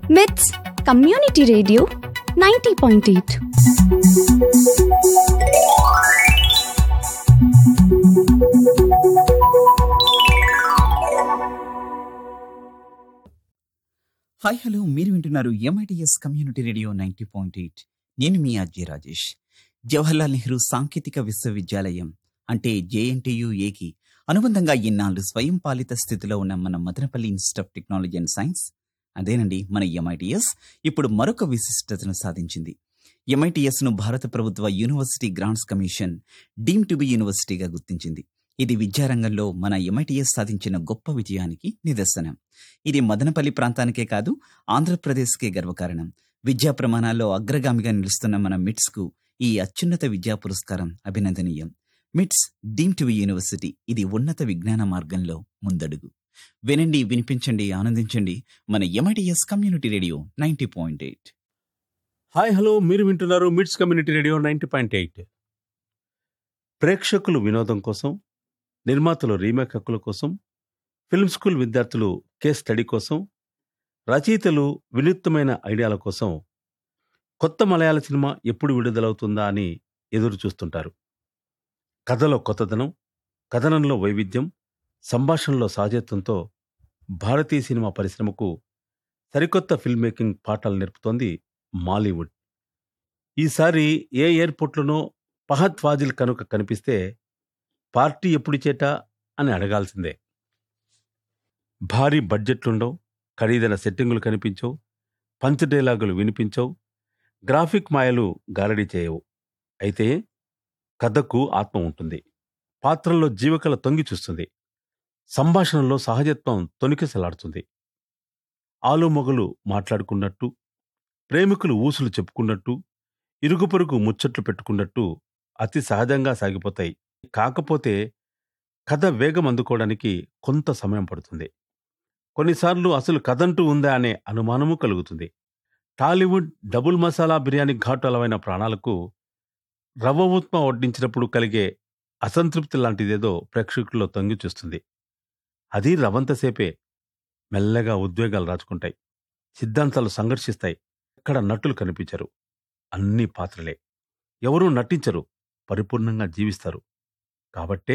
మిట్స్ community radio ninety point eight hi hello మీరు వింటున్నారు MITS community radio ninety point eight నేను మీ అజయ్ రాజేష్ జవహర్లాల్ నెహ్రూ సాంకేతిక విశ్వవిద్యాలయం అంటే జేఎన్టీయు ఏకి అనుబంధంగా ఇన్నాళ్ళు స్వయం పాలిత స్థితిలో ఉన్న మన Madanapalle institute of technology and science అదేనండి మన ఎంఐటిఎస్ ఇప్పుడు మరొక విశిష్టతను సాధించింది ఎంఐటిఎస్ ను భారత ప్రభుత్వ university grants commission deem to be యూనివర్సిటీగా గుర్తించింది ఇది విద్యారంగంలో మన ఎంఐటిఎస్ సాధించిన గొప్ప విజయానికి నిదర్శనం ఇది మదనపల్లి ప్రాంతానికే కాదు ఆంధ్రప్రదేశ్కే గర్వకారణం విద్యా ప్రమాణాల్లో అగ్రగామిగా నిలుస్తున్న మన మిట్స్ కు ఈ అత్యున్నత విద్యా పురస్కారం అభినందనీయం మిట్స్ డీమ్ టు యూనివర్సిటీ ఇది ఉన్నత విజ్ఞాన మార్గంలో ముందడుగు వినండి వినిపించండి ఆనందించండి మన MITS community radio ninety point eight hi hello మీరు వింటున్నారు MITS community radio ninety point eight ప్రేక్షకులు వినోదం కోసం నిర్మాతలు రీమేక్ హక్కుల కోసం ఫిల్మ్ స్కూల్ విద్యార్థులు కేస్ స్టడీ కోసం రచయితలు వినూత్నమైన ఐడియాల కోసం కొత్త మలయాళ సినిమా ఎప్పుడు విడుదలవుతుందా అని ఎదురు చూస్తుంటారు కథలో కొత్తదనం కథనంలో వైవిధ్యం సంభాషణలో సహజత్వంతో భారతీయ సినిమా పరిశ్రమకు సరికొత్త ఫిల్మ్ మేకింగ్ పాఠాలు నేర్పుతోంది మాలీవుడ్ ఈసారి ఏ ఎయిర్పోర్ట్లోనో ఫహద్ ఫాజిల్ కనుక కనిపిస్తే పార్టీ ఎప్పుడిచేట అని అడగాల్సిందే భారీ బడ్జెట్లుండవు ఖరీదైన సెట్టింగులు కనిపించవు పంచ్ డైలాగులు వినిపించవు గ్రాఫిక్ మాయలు గారడీ చేయవు అయితే కథకు ఆత్మ ఉంటుంది పాత్రల్లో జీవకళ తొంగి చూస్తుంది సంభాషణలో సహజత్వం తొనికిసలాడుతుంది ఆలుమొగలు మాట్లాడుకున్నట్టు ప్రేమికులు ఊసులు చెప్పుకున్నట్టు ఇరుగుపొరుగు ముచ్చట్లు పెట్టుకున్నట్టు అతి సహజంగా సాగిపోతాయి కాకపోతే కథ వేగం అందుకోవడానికి కొంత సమయం పడుతుంది కొన్నిసార్లు అసలు కథంటూ ఉందా అనే అనుమానము కలుగుతుంది టాలీవుడ్ డబుల్ మసాలా బిర్యానీ ఘాటు అలవైన ప్రాణాలకు రవ్వ ఉప్మా వడ్డించినప్పుడు కలిగే అసంతృప్తి లాంటిదేదో ప్రేక్షకుల్లో తొంగి చూస్తుంది అది రవంతసేపే మెల్లగా ఉద్వేగాలు రాచుకుంటాయి సిద్ధాంతాలు సంఘర్షిస్తాయి ఎక్కడ నటులు కనిపించరు అన్ని పాత్రలే ఎవరూ నటించరు పరిపూర్ణంగా జీవిస్తారు కాబట్టే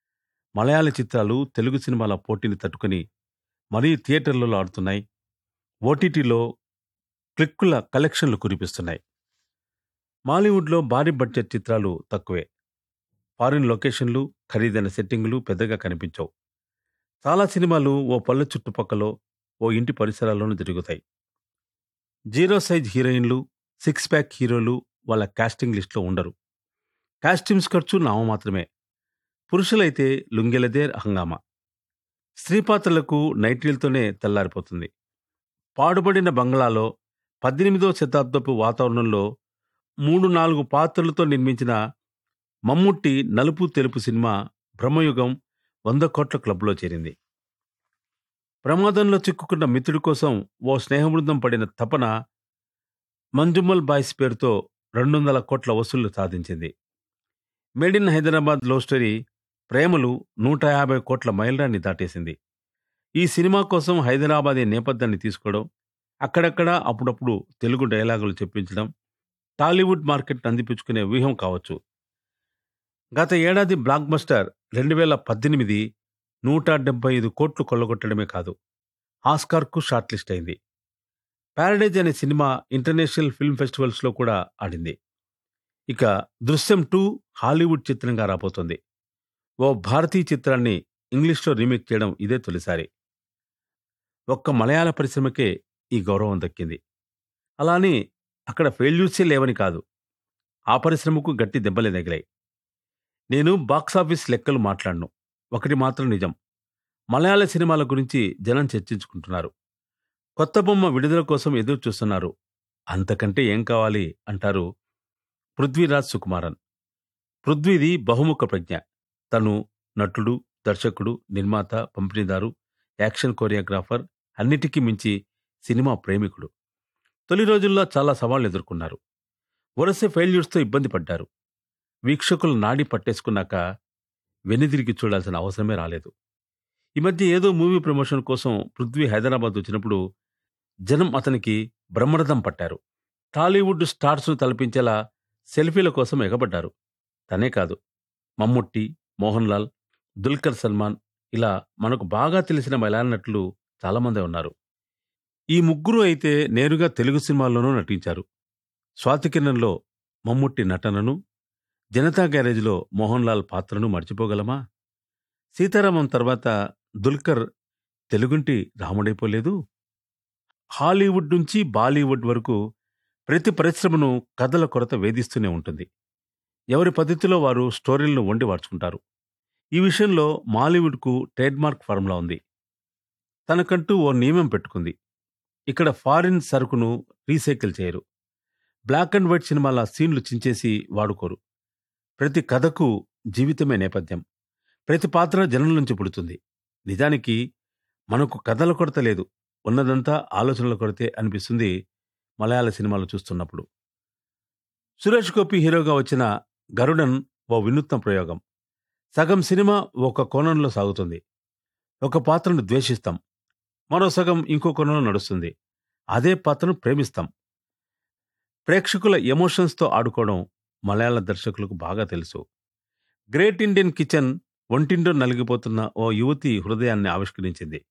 మలయాళ చిత్రాలు తెలుగు సినిమాల పోటీని తట్టుకుని మరీ థియేటర్లలో ఆడుతున్నాయి ఓటీటీలో క్లిక్కుల కలెక్షన్లు కురిపిస్తున్నాయి మాలీవుడ్లో భారీ బడ్జెట్ చిత్రాలు తక్కువే ఫారిన్ లొకేషన్లు ఖరీదైన సెట్టింగులు పెద్దగా కనిపించవు చాలా సినిమాలు ఓ పల్లె చుట్టుపక్కలో ఓ ఇంటి పరిసరాల్లోనూ జరుగుతాయి జీరో సైజ్ హీరోయిన్లు సిక్స్ ప్యాక్ హీరోలు వాళ్ళ కాస్టింగ్ లిస్టులో ఉండరు కాస్ట్యూమ్స్ ఖర్చు నామమాత్రమే పురుషులైతే లుంగెలదే హంగామా స్త్రీ పాత్రలకు నైట్రీలతోనే తెల్లారిపోతుంది పాడుబడిన బంగ్లాలో పద్దెనిమిదో శతాబ్దపు వాతావరణంలో మూడు నాలుగు పాత్రలతో నిర్మించిన మమ్ముట్టి నలుపు తెలుపు సినిమా బ్రహ్మయుగం వంద కోట్ల క్లబ్లో చేరింది ప్రమాదంలో చిక్కుకున్న మిత్రుడి కోసం ఓ స్నేహబృందం పడిన తపన మంజుమల్ బాయ్స్ పేరుతో రెండు వందల కోట్ల వసూళ్లు సాధించింది made in Hyderabad love story Premalu నూట యాభై కోట్ల మైలురాన్ని దాటేసింది ఈ సినిమా కోసం హైదరాబాదీ నేపథ్యాన్ని తీసుకోవడం అక్కడక్కడ అప్పుడప్పుడు తెలుగు డైలాగులు చెప్పించడం టాలీవుడ్ మార్కెట్ అందిపుచ్చుకునే వ్యూహం కావచ్చు గత ఏడాది బ్లాక్ బస్టర్ రెండు వేల పద్దెనిమిది నూట డెబ్బై ఐదు కోట్లు కొల్లగొట్టడమే కాదు ఆస్కార్కు షార్ట్ లిస్ట్ అయింది ప్యారడైజ్ అనే సినిమా ఇంటర్నేషనల్ ఫిల్మ్ ఫెస్టివల్స్లో కూడా ఆడింది ఇక దృశ్యం టూ హాలీవుడ్ చిత్రంగా రాబోతోంది ఓ భారతీయ చిత్రాన్ని ఇంగ్లీష్లో రీమేక్ చేయడం ఇదే తొలిసారి ఒక్క మలయాళ పరిశ్రమకే ఈ గౌరవం దక్కింది అలానే అక్కడ ఫెయిల్యూర్సే లేవని కాదు ఆ పరిశ్రమకు గట్టి దెబ్బలే తగిలాయి నేను బాక్సాఫీస్ లెక్కలు మాట్లాడను ఒకటి మాత్రం నిజం మలయాళ సినిమాల గురించి జనం చర్చించుకుంటున్నారు కొత్త బొమ్మ విడుదల కోసం ఎదురు చూస్తున్నారు అంతకంటే ఏం కావాలి అంటారు పృథ్వీరాజ్ సుకుమారన్ పృథ్వీది బహుముఖ ప్రజ్ఞ తను నటుడు దర్శకుడు నిర్మాత పంపిణీదారు యాక్షన్ కొరియోగ్రాఫర్ అన్నిటికీ మించి సినిమా ప్రేమికుడు తొలి రోజుల్లో చాలా సవాళ్లు ఎదుర్కొన్నారు వరుస ఫెయిల్యూర్స్తో ఇబ్బంది పడ్డారు వీక్షకులు నాడి పట్టేసుకున్నాక వెనుదిరిగి చూడాల్సిన అవసరమే రాలేదు ఈ మధ్య ఏదో మూవీ ప్రమోషన్ కోసం పృథ్వీ హైదరాబాద్ వచ్చినప్పుడు జనం అతనికి బ్రహ్మరథం పట్టారు టాలీవుడ్ స్టార్స్ను తలపించేలా సెల్ఫీల కోసం ఎగబడ్డారు తనే కాదు మమ్ముట్టి మోహన్ లాల్ దుల్కర్ సల్మాన్ ఇలా మనకు బాగా తెలిసిన మలయాళ చాలామంది ఉన్నారు ఈ ముగ్గురు అయితే నేరుగా తెలుగు సినిమాల్లోనూ నటించారు స్వాతికిరణంలో మమ్ముట్టి నటనను జనతా గ్యారేజ్లో మోహన్ లాల్ పాత్రను మర్చిపోగలమా సీతారామం తర్వాత దుల్కర్ తెలుగుంటి రాముడైపోలేదు హాలీవుడ్ నుంచి బాలీవుడ్ వరకు ప్రతి పరిశ్రమను కథల కొరత వేధిస్తూనే ఉంటుంది ఎవరి పద్ధతిలో వారు స్టోరీలను వండి వార్చుకుంటారు ఈ విషయంలో మాలీవుడ్కు ట్రేడ్మార్క్ ఫార్ములా ఉంది తనకంటూ ఓ నియమం పెట్టుకుంది ఇక్కడ ఫారిన్ సరుకును రీసైకిల్ చేయరు బ్లాక్ అండ్ వైట్ సినిమాల సీన్లు చించేసి వాడుకోరు ప్రతి కథకు జీవితమే నేపథ్యం ప్రతి పాత్ర జనం నుంచి పుడుతుంది నిజానికి మనకు కథల కొరత లేదు ఉన్నదంతా ఆలోచనల కొరతే అనిపిస్తుంది మలయాళ సినిమాలు చూస్తున్నప్పుడు సురేష్ గోపి హీరోగా వచ్చిన గరుడన్ ఓ వినూత్న ప్రయోగం సగం సినిమా ఒక కోణంలో సాగుతుంది ఒక పాత్రను ద్వేషిస్తాం మరో సగం ఇంకో కోణంలో నడుస్తుంది అదే పాత్రను ప్రేమిస్తాం ప్రేక్షకుల ఎమోషన్స్తో ఆడుకోవడం మలయాళ దర్శకులకు బాగా తెలుసు గ్రేట్ ఇండియన్ కిచెన్ ఒంటింటో నలిగిపోతున్న ఓ యువతి హృదయాన్ని ఆవిష్కరించింది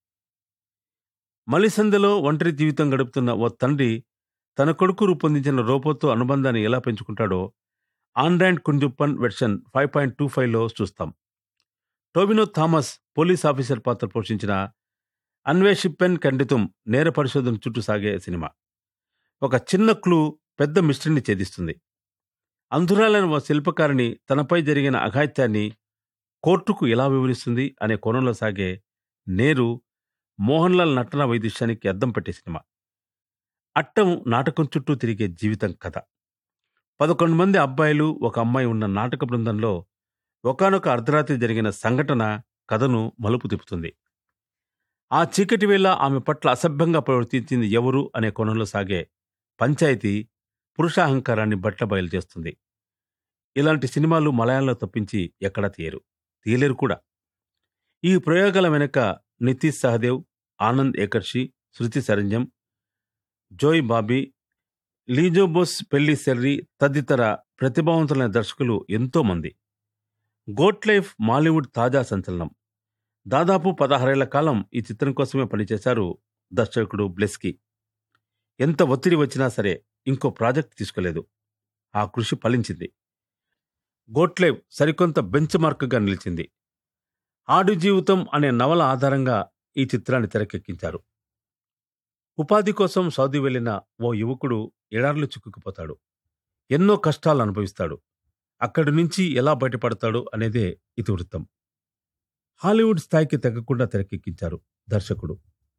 మలిసందలో ఒంటరి జీవితం గడుపుతున్న ఓ తండ్రి తన కొడుకు రూపొందించిన రోబోతో అనుబంధాన్ని ఎలా పెంచుకుంటాడో android Kunjappan version five point two ఫైవ్లో చూస్తాం టోబినో థామస్ పోలీస్ ఆఫీసర్ పాత్ర పోషించిన అన్వేషిపెన్ ఖండితం నేర పరిశోధన చుట్టూ సాగే సినిమా ఒక చిన్న క్లూ పెద్ద మిస్టరీని ఛేదిస్తుంది అంధురాలైన ఓ శిల్పకారిణి తనపై జరిగిన అఘాయిత్యాన్ని కోర్టుకు ఎలా వివరిస్తుంది అనే కోణంలో సాగే నేరు మోహన్ లాల్ నటన వైదుష్యానికి అద్దం పెట్టే సినిమా అట్టం నాటకం చుట్టూ తిరిగే జీవితం కథ పదకొండు మంది అబ్బాయిలు ఒక అమ్మాయి ఉన్న నాటక బృందంలో ఒకానొక అర్ధరాత్రి జరిగిన సంఘటన కథను మలుపు తిప్పుతుంది ఆ చీకటి వేళ ఆమె పట్ల అసభ్యంగా ప్రవర్తించింది ఎవరు అనే కోణంలో సాగే పంచాయతీ పురుషాహంకారాన్ని బట్టబయలు చేస్తుంది ఇలాంటి సినిమాలు మలయాళంలో తప్పించి ఎక్కడా తీయరు తీయలేరు కూడా ఈ ప్రయోగాల వెనుక నితీష్ సహదేవ్ ఆనంద్ ఏకర్షి శృతి సరంజం జోయ్ బాబీ లీజోబోస్ పెళ్లి సెర్రి తదితర ప్రతిభావంతులైన దర్శకులు ఎంతో మంది గోట్ లైఫ్ మాలీవుడ్ తాజా సంచలనం దాదాపు పదహారేళ్ల కాలం ఈ చిత్రం కోసమే పనిచేశారు దర్శకుడు బ్లెస్కి ఎంత ఒత్తిడి వచ్చినా సరే ఇంకో ప్రాజెక్ట్ తీసుకోలేదు ఆ కృషి ఫలించింది గోట్లేవ్ సరికొంత బెంచ్ మార్క్గా నిలిచింది ఆడు జీవితం అనే నవల ఆధారంగా ఈ చిత్రాన్ని తెరకెక్కించారు ఉపాధి కోసం సౌదీ వెళ్లిన ఓ యువకుడు ఎడార్లు చిక్కుకుపోతాడు ఎన్నో కష్టాలు అనుభవిస్తాడు అక్కడి నుంచి ఎలా బయటపడతాడు అనేదే ఇతివృత్తం హాలీవుడ్ స్థాయికి తగ్గకుండా తెరకెక్కించారు దర్శకుడు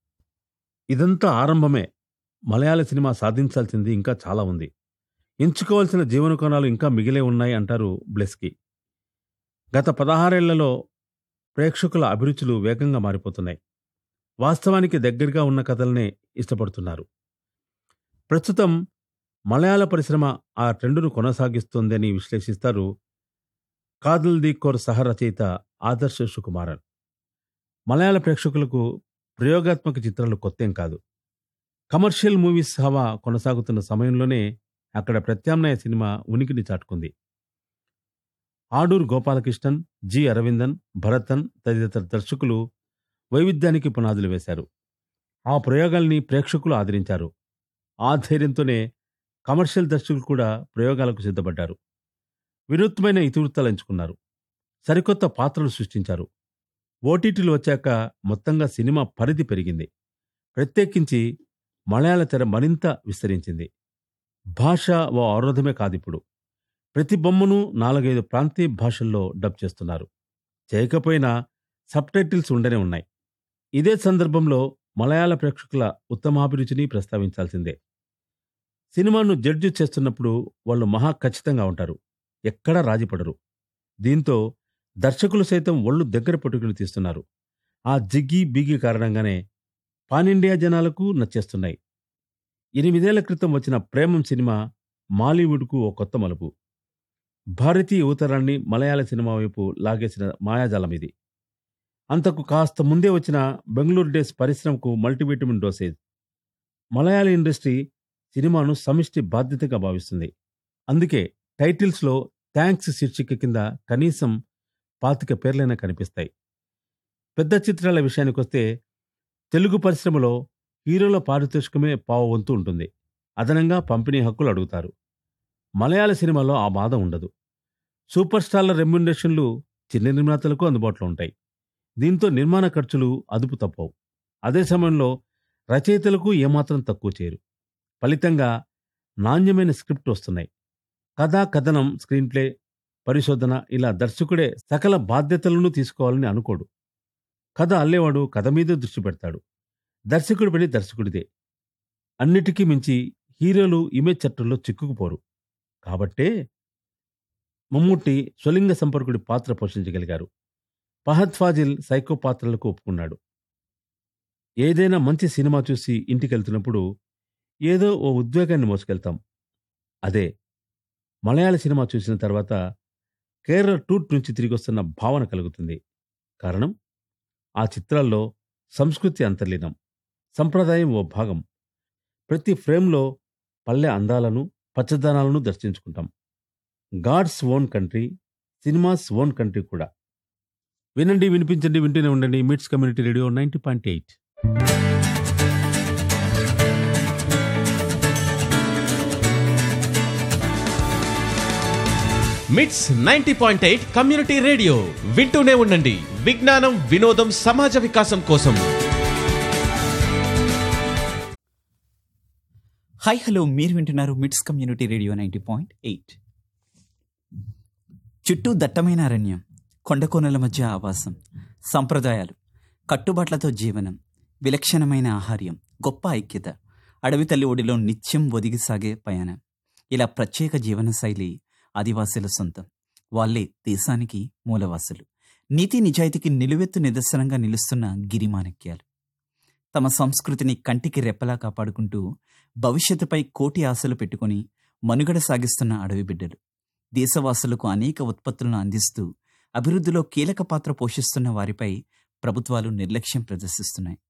ఇదంతా ఆరంభమే మలయాళ సినిమా సాధించాల్సింది ఇంకా చాలా ఉంది ఎంచుకోవాల్సిన జీవన కోణాలు ఇంకా మిగిలే ఉన్నాయి అంటారు బ్లెస్కి గత పదహారేళ్లలో ప్రేక్షకుల అభిరుచులు వేగంగా మారిపోతున్నాయి వాస్తవానికి దగ్గరగా ఉన్న కథలనే ఇష్టపడుతున్నారు ప్రస్తుతం మలయాళ పరిశ్రమ ఆ ట్రెండును కొనసాగిస్తోందని విశ్లేషిస్తారు కాదల్ ది కోర్ సహ రచయిత ఆదర్శ సుకుమారన్ మలయాళ ప్రేక్షకులకు ప్రయోగాత్మక చిత్రాలు కొత్తేం కాదు కమర్షియల్ మూవీస్ హవా కొనసాగుతున్న సమయంలోనే అక్కడ ప్రత్యామ్నాయ సినిమా ఉనికిని చాటుకుంది ఆడూరు గోపాలకృష్ణన్ జి అరవిందన్ భరతన్ తదితర దర్శకులు వైవిధ్యానికి పునాదులు వేశారు ఆ ప్రయోగాల్ని ప్రేక్షకులు ఆదరించారు ఆ ధైర్యంతోనే కమర్షియల్ దర్శకులు కూడా ప్రయోగాలకు సిద్ధపడ్డారు వినూత్నమైన ఇతివృత్తాలు ఎంచుకున్నారు సరికొత్త పాత్రలు సృష్టించారు ఓటీటీలు వచ్చాక మొత్తంగా సినిమా పరిధి పెరిగింది ప్రత్యేకించి మలయాళ తెర మరింత విస్తరించింది భాష ఓ అవరోధమే కాదిప్పుడు ప్రతి బొమ్మను నాలుగైదు ప్రాంతీయ భాషల్లో డబ్ చేస్తున్నారు చేయకపోయినా సబ్ టైటిల్స్ ఉండనే ఉన్నాయి ఇదే సందర్భంలో మలయాళ ప్రేక్షకుల ఉత్తమాభిరుచిని ప్రస్తావించాల్సిందే సినిమాను జడ్జి చేస్తున్నప్పుడు వాళ్ళు మహా ఖచ్చితంగా ఉంటారు ఎక్కడా రాజీపడరు దీంతో దర్శకులు సైతం ఒళ్ళు దగ్గర పట్టుకుని తీస్తున్నారు ఆ జిగ్గి బిగి కారణంగానే పాన్ ఇండియా జనాలకు నచ్చేస్తున్నాయి ఎనిమిదేళ్ల క్రితం వచ్చిన ప్రేమం సినిమా మాలీవుడ్కు ఓ కొత్త మలుపు భారతీయ యువతరాన్ని మలయాళ సినిమా వైపు లాగేసిన మాయాజాలం ఇది అంతకు కాస్త ముందే వచ్చిన బెంగళూరు డేస్ పరిశ్రమకు మల్టీవిటమిన్ డోసేజ్ మలయాళ ఇండస్ట్రీ సినిమాను సమిష్టి బాధ్యతగా భావిస్తుంది అందుకే టైటిల్స్లో థ్యాంక్స్ శీర్షిక కింద కనీసం పాతిక పేర్లైనా కనిపిస్తాయి పెద్ద చిత్రాల విషయానికొస్తే తెలుగు పరిశ్రమలో హీరోల పారితోషికమే పావు వంతు ఉంటుంది అదనంగా పంపిణీ హక్కులు అడుగుతారు మలయాళ సినిమాలో ఆ బాధ ఉండదు సూపర్ స్టార్ల రెమ్యునరేషన్లు చిన్న నిర్మాతలకు అందుబాటులో ఉంటాయి దీంతో నిర్మాణ ఖర్చులు అదుపు తప్పవు అదే సమయంలో రచయితలకు ఏమాత్రం తక్కువ చేయరు ఫలితంగా నాణ్యమైన స్క్రిప్ట్ వస్తున్నాయి కథా కథనం స్క్రీన్ ప్లే పరిశోధన ఇలా దర్శకుడే సకల బాధ్యతలను తీసుకోవాలని అనుకోడు కథ అల్లేవాడు కథ మీదే దృష్టి పెడతాడు దర్శకుడి పని దర్శకుడిదే అన్నిటికీ మించి హీరోలు ఇమేజ్ చట్టంలో చిక్కుకుపోరు కాబట్టే మమ్ముట్టి స్వలింగ సంపర్కుడి పాత్ర పోషించగలిగారు ఫహద్ ఫాజిల్ సైకో పాత్రలకు ఒప్పుకున్నాడు ఏదైనా మంచి సినిమా చూసి ఇంటికెళ్తున్నప్పుడు ఏదో ఓ ఉద్వేగాన్ని మోసుకెళ్తాం అదే మలయాళ సినిమా చూసిన తర్వాత కేరళ టూర్ నుంచి తిరిగి వస్తున్న భావన కలుగుతుంది కారణం ఆ చిత్రాల్లో సంస్కృతి అంతర్లీనం సంప్రదాయం ఓ భాగం ప్రతి ఫ్రేమ్లో పల్లె అందాలను పచ్చదనాలను దర్శించుకుంటాం god's own country cinema's own country కూడా వినండి వినిపించండి వింటూనే ఉండండి MITS community radio ninety point eight MITS ninety point eight community radio వింటూనే ఉండండి విజ్ఞానం వినోదం సమాజ వికాసం కోసం హాయ్ హలో మీరు వింటున్నారు MITS community radio ninety point eight చుట్టూ దట్టమైన అరణ్యం కొండకోనల మధ్య ఆవాసం సంప్రదాయాలు కట్టుబాట్లతో జీవనం విలక్షణమైన ఆహార్యం గొప్ప ఐక్యత అడవి తల్లి ఒడిలో నిత్యం ఒదిగి సాగే పయనం ఇలా ప్రత్యేక జీవన శైలి ఆదివాసీల సొంతం వాళ్ళే దేశానికి మూలవాసులు నీతి నిజాయితీకి నిలువెత్తు నిదర్శనంగా నిలుస్తున్న గిరిమాణిక్యాలు తమ సంస్కృతిని కంటికి రెప్పలా కాపాడుకుంటూ భవిష్యత్తుపై కోటి ఆశలు పెట్టుకుని మనుగడ సాగిస్తున్న అడవి బిడ్డలు దేశవాసులకు అనేక ఉత్పత్తులను అందిస్తూ అభివృద్ధిలో కీలక పాత్ర పోషిస్తున్న వారిపై ప్రభుత్వాలు నిర్లక్ష్యం ప్రదర్శిస్తున్నాయి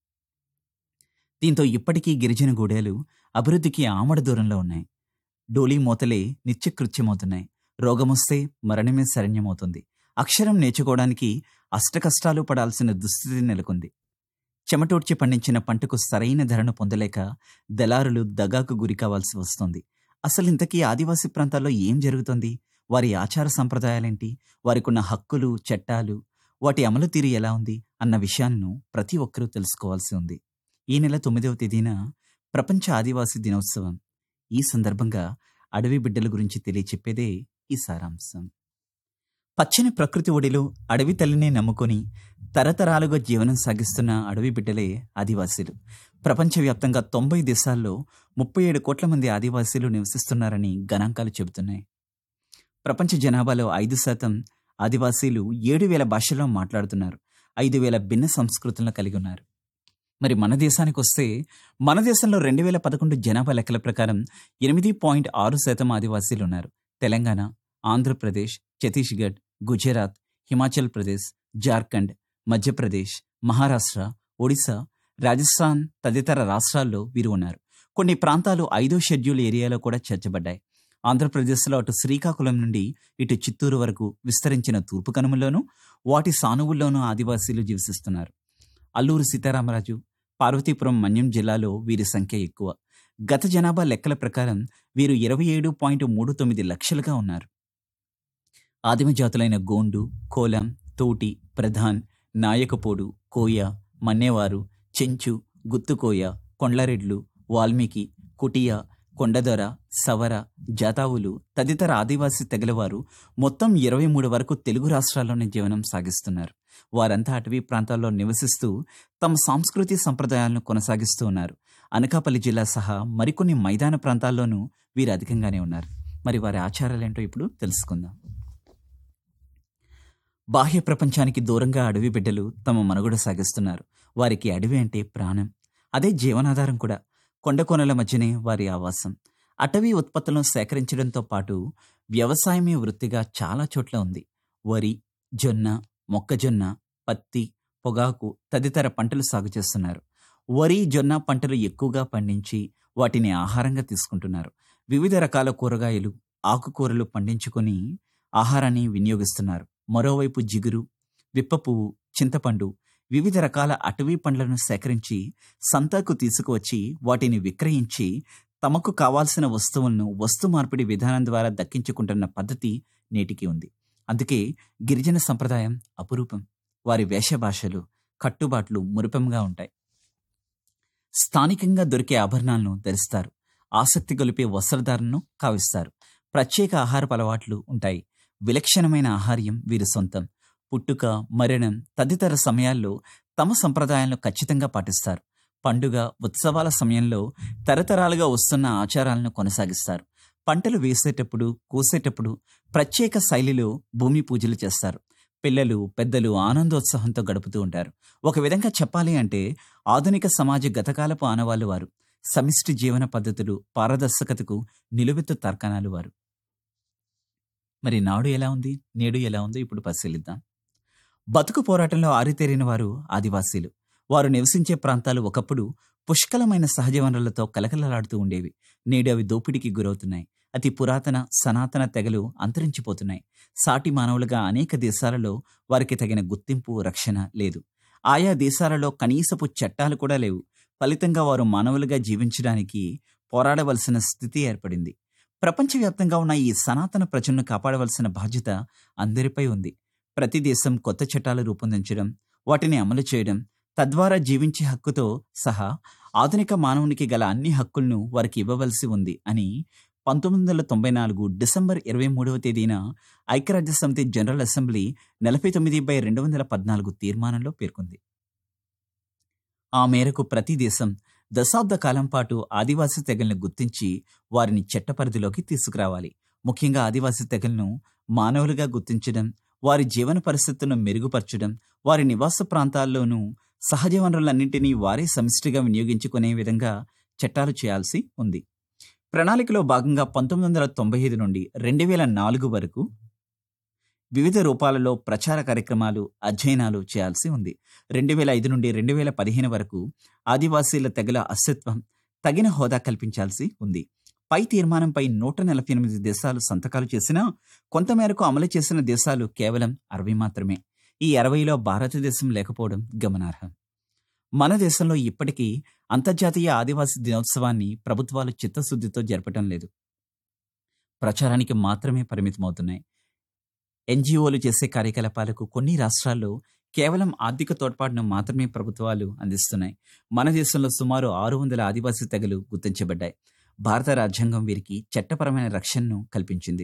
దీంతో ఇప్పటికీ గిరిజన గూడెలు అభివృద్ధికి ఆమడ దూరంలో ఉన్నాయి డోలీ మోతలే నిత్యకృత్యమవుతున్నాయి రోగమొస్తే మరణమే శరణ్యమవుతుంది అక్షరం నేర్చుకోవడానికి అష్టకష్టాలు పడాల్సిన దుస్థితి నెలకొంది చెమటోడ్చి పండించిన పంటకు సరైన ధరను పొందలేక దళారులు దగాకు గురి కావాల్సి వస్తుంది అసలు ఇంతకీ ఆదివాసీ ప్రాంతాల్లో ఏం జరుగుతుంది వారి ఆచార సంప్రదాయాలేంటి వారికున్న హక్కులు చట్టాలు వాటి అమలు తీరు ఎలా ఉంది అన్న విషయాలను ప్రతి ఒక్కరూ తెలుసుకోవాల్సి ఉంది ఈ నెల తొమ్మిదవ తేదీన ప్రపంచ ఆదివాసీ దినోత్సవం ఈ సందర్భంగా అడవి బిడ్డల గురించి తెలియచెప్పేదే ఈ సారాంశం పచ్చని ప్రకృతి ఒడిలో అడవి తల్లినే నమ్ముకొని తరతరాలుగా జీవనం సాగిస్తున్న అడవి బిడ్డలే ఆదివాసీలు ప్రపంచవ్యాప్తంగా తొంభై దేశాల్లో ముప్పై ఏడు కోట్ల మంది ఆదివాసీలు నివసిస్తున్నారని గణాంకాలు చెబుతున్నాయి ప్రపంచ జనాభాలో ఐదు శాతం ఆదివాసీలు ఏడు వేల భాషల్లో మాట్లాడుతున్నారు ఐదు వేల భిన్న సంస్కృతులను కలిగి ఉన్నారు మరి మన దేశానికి వస్తే మన దేశంలో రెండు వేల పదకొండు జనాభా లెక్కల ప్రకారం ఎనిమిది పాయింట్ ఆరు శాతం ఆదివాసీలు ఉన్నారు తెలంగాణ ఆంధ్రప్రదేశ్ ఛత్తీస్గఢ్ గుజరాత్ హిమాచల్ ప్రదేశ్ జార్ఖండ్ మధ్యప్రదేశ్ మహారాష్ట్ర ఒడిశా రాజస్థాన్ తదితర రాష్ట్రాల్లో వీరు ఉన్నారు కొన్ని ప్రాంతాలు ఐదో షెడ్యూల్ ఏరియాలో కూడా చేర్చబడ్డాయి ఆంధ్రప్రదేశ్లో అటు శ్రీకాకుళం నుండి ఇటు చిత్తూరు వరకు విస్తరించిన తూర్పు కనుమల్లోనూ వాటి సానువుల్లోనూ ఆదివాసీలు జీవిస్తున్నారు అల్లూరు సీతారామరాజు పార్వతీపురం మన్యం జిల్లాలో వీరి సంఖ్య ఎక్కువ గత జనాభా లెక్కల ప్రకారం వీరు ఇరవై ఏడు పాయింట్ మూడు తొమ్మిది లక్షలుగా ఉన్నారు ఆదిమ జాతులైన గోండు కోలం తోటి ప్రధాన్ నాయకపోడు కోయ మన్నేవారు చెంచు గుత్తుకోయ కొండ్లరెడ్లు వాల్మీకి కుటియా కొండదొర సవర జాతావులు తదితర ఆదివాసీ తెగలవారు మొత్తం ఇరవై మూడు వరకు తెలుగు రాష్ట్రాల్లోనే జీవనం సాగిస్తున్నారు వారంతా అటవీ ప్రాంతాల్లో నివసిస్తూ తమ సాంస్కృతి సంప్రదాయాలను కొనసాగిస్తూ ఉన్నారు అనకాపల్లి జిల్లా సహా మరికొన్ని మైదాన ప్రాంతాల్లోనూ వీరు అధికంగానే ఉన్నారు మరి వారి ఆచారాలేంటో ఇప్పుడు తెలుసుకుందాం బాహ్య ప్రపంచానికి దూరంగా అడవి బిడ్డలు తమ మనుగడ సాగిస్తున్నారు వారికి అడవి అంటే ప్రాణం అదే జీవనాధారం కూడా కొండకొనల మధ్యనే వారి ఆవాసం అటవీ ఉత్పత్తులను సేకరించడంతో పాటు వ్యవసాయమే వృత్తిగా చాలా చోట్ల ఉంది వరి జొన్న మొక్కజొన్న పత్తి పొగాకు తదితర పంటలు సాగు చేస్తున్నారు వరి జొన్న పంటలు ఎక్కువగా పండించి వాటిని ఆహారంగా తీసుకుంటున్నారు వివిధ రకాల కూరగాయలు ఆకుకూరలు పండించుకొని ఆహారాన్ని వినియోగిస్తున్నారు మరోవైపు జిగురు విప్ప పువ్వు చింతపండు వివిధ రకాల అటవీ పండ్లను సేకరించి సంతకు తీసుకువచ్చి వాటిని విక్రయించి తమకు కావాల్సిన వస్తువులను వస్తు మార్పిడి విధానం ద్వారా దక్కించుకుంటున్న పద్ధతి నేటికి ఉంది అందుకే గిరిజన సంప్రదాయం అపురూపం వారి వేష భాషలు కట్టుబాట్లు మురిపెంగా ఉంటాయి స్థానికంగా దొరికే ఆభరణాలను ధరిస్తారు ఆసక్తి గొలిపే వస్త్రధారణను కావిస్తారు ప్రత్యేక ఆహారపు అలవాట్లు ఉంటాయి విలక్షణమైన ఆహార్యం వీరి సొంతం పుట్టుక మరణం తదితర సమయాల్లో తమ సంప్రదాయాలను ఖచ్చితంగా పాటిస్తారు పండుగ ఉత్సవాల సమయంలో తరతరాలుగా వస్తున్న ఆచారాలను కొనసాగిస్తారు పంటలు వేసేటప్పుడు కోసేటప్పుడు ప్రత్యేక శైలిలో భూమి పూజలు చేస్తారు పిల్లలు పెద్దలు ఆనందోత్సాహంతో గడుపుతూ ఉంటారు ఒక విధంగా చెప్పాలి అంటే ఆధునిక సమాజ గతకాలపు ఆనవాళ్ళు వారు సమిష్టి జీవన పద్ధతులు పారదర్శకతకు నిలువెత్తు తర్కణాలు వారు మరి నాడు ఎలా ఉంది నేడు ఎలా ఉందో ఇప్పుడు పరిశీలిద్దాం బతుకు పోరాటంలో ఆరితేరిన వారు ఆదివాసీలు వారు నివసించే ప్రాంతాలు ఒకప్పుడు పుష్కలమైన సహజ వనరులతో కలకలలాడుతూ ఉండేవి నేడు అవి దోపిడీకి గురవుతున్నాయి అతి పురాతన సనాతన తెగలు అంతరించిపోతున్నాయి సాటి మానవులుగా అనేక దేశాలలో వారికి తగిన గుర్తింపు రక్షణ లేదు ఆయా దేశాలలో కనీసపు చట్టాలు కూడా లేవు ఫలితంగా వారు మానవులుగా జీవించడానికి పోరాడవలసిన స్థితి ఏర్పడింది ప్రపంచవ్యాప్తంగా ఉన్న ఈ సనాతన ప్రజలను కాపాడవలసిన బాధ్యత అందరిపై ఉంది ప్రతి దేశం కొత్త చట్టాలు రూపొందించడం వాటిని అమలు చేయడం తద్వారా జీవించే హక్కుతో సహా ఆధునిక మానవునికి గల అన్ని హక్కులను వారికి ఇవ్వవలసి ఉంది అని పంతొమ్మిది వందల తొంభై నాలుగు డిసెంబర్ ఇరవై మూడవ తేదీన ఐక్యరాజ్య సమితి జనరల్ అసెంబ్లీ నలభై తొమ్మిది బై రెండు వందల పద్నాలుగు తీర్మానంలో పేర్కొంది ఆ మేరకు ప్రతి దేశం దశాబ్ద కాలం పాటు ఆదివాసీ తెగలను గుర్తించి వారిని చట్టపరిధిలోకి తీసుకురావాలి ముఖ్యంగా ఆదివాసీ తెగలను మానవులుగా గుర్తించడం వారి జీవన పరిస్థితులను మెరుగుపరచడం వారి నివాస ప్రాంతాల్లోనూ సహజ వనరులన్నింటినీ వారే సమిష్టిగా వినియోగించుకునే విధంగా చట్టాలు చేయాల్సి ఉంది ప్రణాళికలో భాగంగా పంతొమ్మిది వందల తొంభై ఐదు నుండి రెండు వేల నాలుగు వరకు వివిధ రూపాలలో ప్రచార కార్యక్రమాలు అధ్యయనాలు చేయాల్సి ఉంది రెండు వేల ఐదు నుండి రెండు వేల పదిహేను వరకు ఆదివాసీల తెగల అస్తిత్వం తగిన హోదా కల్పించాల్సి ఉంది పై తీర్మానంపై నూట నలభై ఎనిమిది దేశాలు సంతకాలు చేసినా కొంతమేరకు అమలు చేసిన దేశాలు కేవలం అరవై మాత్రమే ఈ అరవైలో భారతదేశం లేకపోవడం గమనార్హం మన దేశంలో ఇప్పటికీ అంతర్జాతీయ ఆదివాసీ దినోత్సవాన్ని ప్రభుత్వాలు చిత్తశుద్ధితో జరపటం లేదు ప్రచారానికి మాత్రమే పరిమితమవుతున్నాయి ఎన్జిఓలు చేసే కార్యకలాపాలకు కొన్ని రాష్ట్రాల్లో కేవలం ఆర్థిక తోడ్పాటును మాత్రమే ప్రభుత్వాలు అందిస్తున్నాయి మన దేశంలో సుమారు ఆరు వందల ఆదివాసీ తెగలు గుర్తించబడ్డాయి భారత రాజ్యాంగం వీరికి చట్టపరమైన రక్షణను కల్పించింది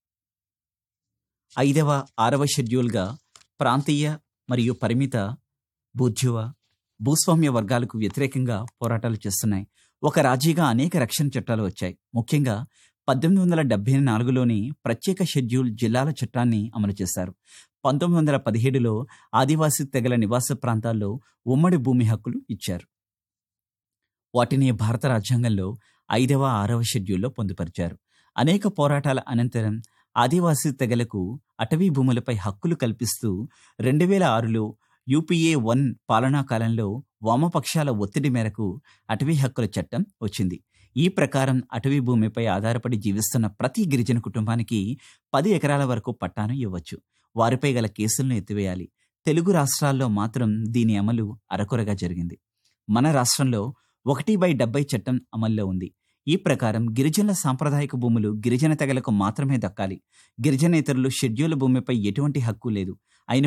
ఐదవ ఆరవ షెడ్యూల్గా ప్రాంతీయ మరియు పరిమిత బూర్జువా భూస్వామ్య వర్గాలకు వ్యతిరేకంగా పోరాటాలు చేస్తున్నాయి ఒక రాజీగా అనేక రక్షణ చట్టాలు వచ్చాయి ముఖ్యంగా పద్దెనిమిది వందల డెబ్బై నాలుగులోని ప్రత్యేక షెడ్యూల్ జిల్లాల చట్టాన్ని అమలు చేశారు పంతొమ్మిది వందల పదిహేడులో ఆదివాసీ తెగల నివాస ప్రాంతాల్లో ఉమ్మడి భూమి హక్కులు ఇచ్చారు వాటిని భారత రాజ్యాంగంలో ఐదవ ఆరవ షెడ్యూల్లో పొందుపరిచారు అనేక పోరాటాల అనంతరం ఆదివాసీ తెగలకు అటవీ భూములపై హక్కులు కల్పిస్తూ రెండు వేల ఆరులో యూపీఏ వన్ పాలనా కాలంలో వామపక్షాల ఒత్తిడి మేరకు అటవీ హక్కుల చట్టం వచ్చింది ఈ ప్రకారం అటవీ భూమిపై ఆధారపడి జీవిస్తున్న ప్రతి గిరిజన కుటుంబానికి పది ఎకరాల వరకు పట్టాను ఇవ్వచ్చు వారిపై గల కేసులను ఎత్తివేయాలి తెలుగు రాష్ట్రాల్లో మాత్రం దీని అమలు అరకొరగా జరిగింది మన రాష్ట్రంలో ఒకటి బై డెబ్బై చట్టం అమల్లో ఉంది ఈ ప్రకారం గిరిజనుల సాంప్రదాయక భూములు గిరిజన తెగలకు మాత్రమే దక్కాలి గిరిజనేతరులు షెడ్యూల్ భూమిపై ఎటువంటి హక్కు లేదు